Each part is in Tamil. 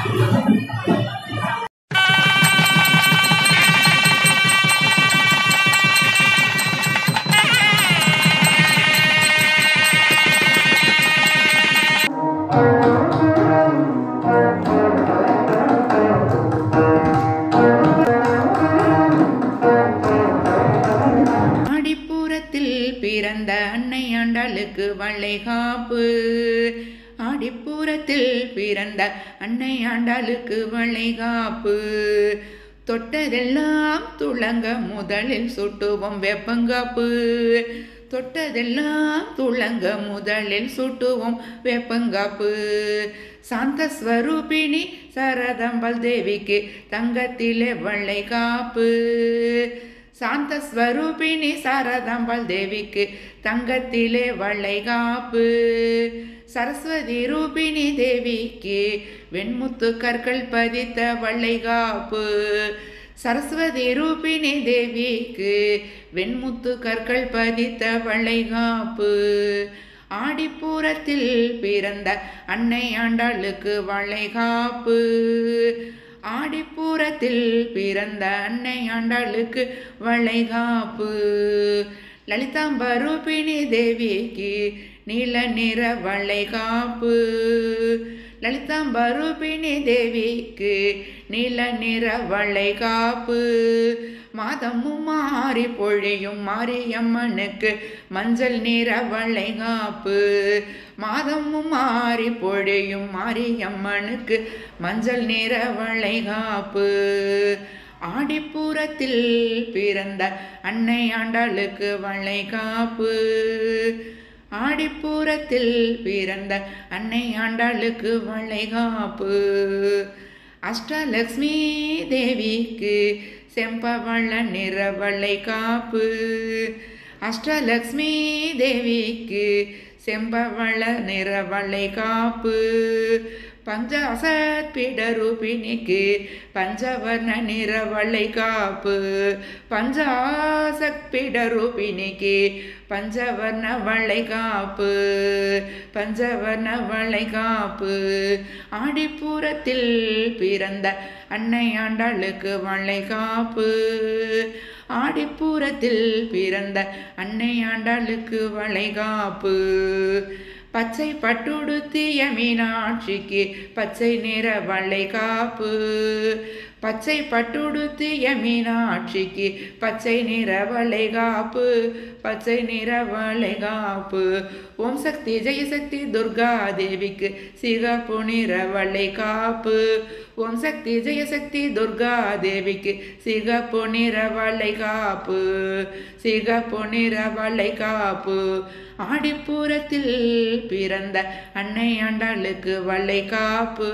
ஆடிப்பூரத்தில் பிறந்த அன்னை ஆண்டாளுக்கு வளைகாப்பு ஆடிப்பூரத்தில் பிறந்த அன்னை ஆண்டாளுக்கு வளைகாப்பு தொட்டதெல்லாம் துளங்க முதலில் சுட்டுவோம் வெப்பங்காப்பு தொட்டதெல்லாம் துளங்க முதலில் சுட்டுவோம் வேப்பங்காப்பு சாந்த ஸ்வரூபிணி சரதம்பல் தேவிக்கு தங்கத்திலே வளைகாப்பு சாந்த ஸ்வரூபிணி சாரதாம்பாள் தேவிக்கு தங்கத்திலே வளைகாப்பு சரஸ்வதி ரூபிணி தேவிக்கு வெண்முத்து கற்கள் பதித்த வளைகாப்பு சரஸ்வதி ரூபிணி தேவிக்கு வெண்முத்து கற்கள் பதித்த வளைகாப்பு ஆடிப்பூரத்தில் பிறந்த அன்னை ஆண்டாளுக்கு வளைகாப்பு ஆடிப்பூரத்தில் பிறந்த அன்னை ஆண்டாளுக்கு வளைகாப்பு லலிதாம்பரூபிணி தேவிக்கு நீல நிற வளைகாப்பு லலிதாம்பரூபிணி தேவிக்கு நீல நிற வளைகாப்பு மாதமும் மாறி பொழியும் மாரியம்மனுக்கு மஞ்சள் நிற வளைகாப்பு மாதமும் மாறி பொழியும் மாரியம்மனுக்கு மஞ்சள் நிற வளைகாப்பு ஆடிப்பூரத்தில் பிறந்த அன்னை ஆண்டாளுக்கு வளைகாப்பு ஆடிப்பூரத்தில் பிறந்த அன்னை ஆண்டாளுக்கு வளைகாப்பு அஷ்டலக்ஷ்மி தேவிக்கு செம்பவள நிற வளைகாப்பு அஷ்டலக்ஷ்மி தேவிக்கு செம்பவள நிற வளைகாப்பு பஞ்சாசத் பிடரூபிணிக்கு பஞ்சவர்ண நிற வளைகாப்பு பஞ்சாசத் பிடரூபிணிக்கு பஞ்சவர்ண வளைகாப்பு பஞ்சவர்ண வளைகாப்பு ஆடிப்பூரத்தில் பிறந்த அன்னை ஆண்டாளுக்கு வளைகாப்பு ஆடிப்பூரத்தில் பிறந்த அன்னை ஆண்டாளுக்கு வளைகாப்பு பச்சை பட்டுடுத்திய மீனாட்சிக்கு பச்சை நிற வளைகாப்பு பச்சை பட்டுடுத்திய மீனாட்சிக்கு பச்சை நிற வளைகாப்பு பச்சை நிற வளைகாப்பு ஓம் சக்தி ஜெயசக்தி துர்கா தேவிக்கு சிகப்பு நிற வளைகாப்பு ஓம் சக்தி ஜெயசக்தி துர்கா தேவிக்கு சிகப்பு நிற வளைகாப்பு சிகப்பு நிற வளைகாப்பு ஆடிப்பூரத்தில் பிறந்த அன்னை ஆண்டாளுக்கு வளைகாப்பு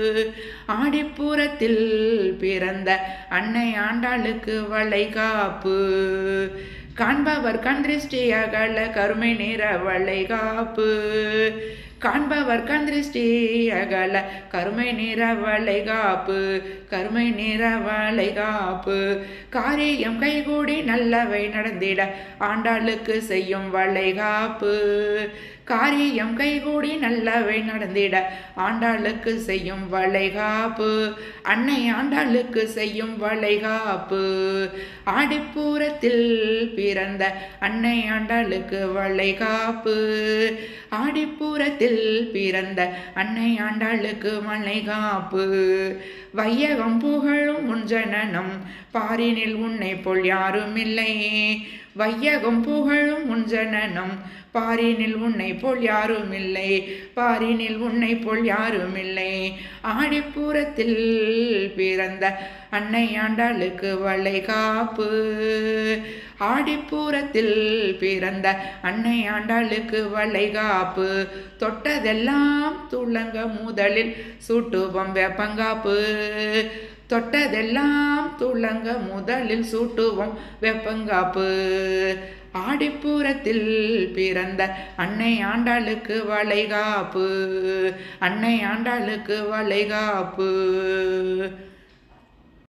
ஆடிப்பூரத்தில் பிறந்த அன்னை ஆண்டாளுக்கு வளைகாப்பு காண்பவர் கண் திருஷ்டி அகல கருமை நிற வளைகாப்பு காண்பவர் கண் திருஷ்டி அகல கருமை நிற வளைகாப்பு கருமை நிற வளைகாப்பு காரியம் கைகூடி நல்லவை நடந்திட ஆண்டாளுக்கு செய்யும் வளைகாப்பு காரியம் கைகூடி நல்லவை நடந்திட ஆண்டாளுக்கு செய்யும் வளைகாப்பு அன்னை ஆண்டாளுக்கு செய்யும் வளைகாப்பு ஆடிப்பூரத்தில் பிறந்த அன்னை ஆண்டாளுக்கு வளைகாப்பு ஆடிப்பூரத்தில் பிறந்த அன்னை ஆண்டாளுக்கு வளைகாப்பு வையகம் புகழும் உன் ஜனனம் பாரினில் உன்னை போல் யாரும் இல்லை வையகம் புகழும் உன் ஜனனம் பாரினில் உன்னை போல் யாரும் இல்லை பாரினில் உன்னை போல் யாரும் இல்லை ஆடிப்பூரத்தில் பிறந்த அன்னை ஆண்டாளுக்கு வளைகாப்பு ஆடிப்பூரத்தில் பிறந்த அன்னை ஆண்டாளுக்கு வளைகாப்பு தொட்டதெல்லாம் துளங்க முதலில் சூட்டுவோம் வேப்பங்காப்பு தொட்டதெல்லாம் துளங்க முதலில் சூட்டுவோம் வெப்பங்காப்பு ஆடிப்பூரத்தில் பிறந்த அன்னை ஆண்டாளுக்கு வளைகாப்பு அன்னை ஆண்டாளுக்கு வளைகாப்பு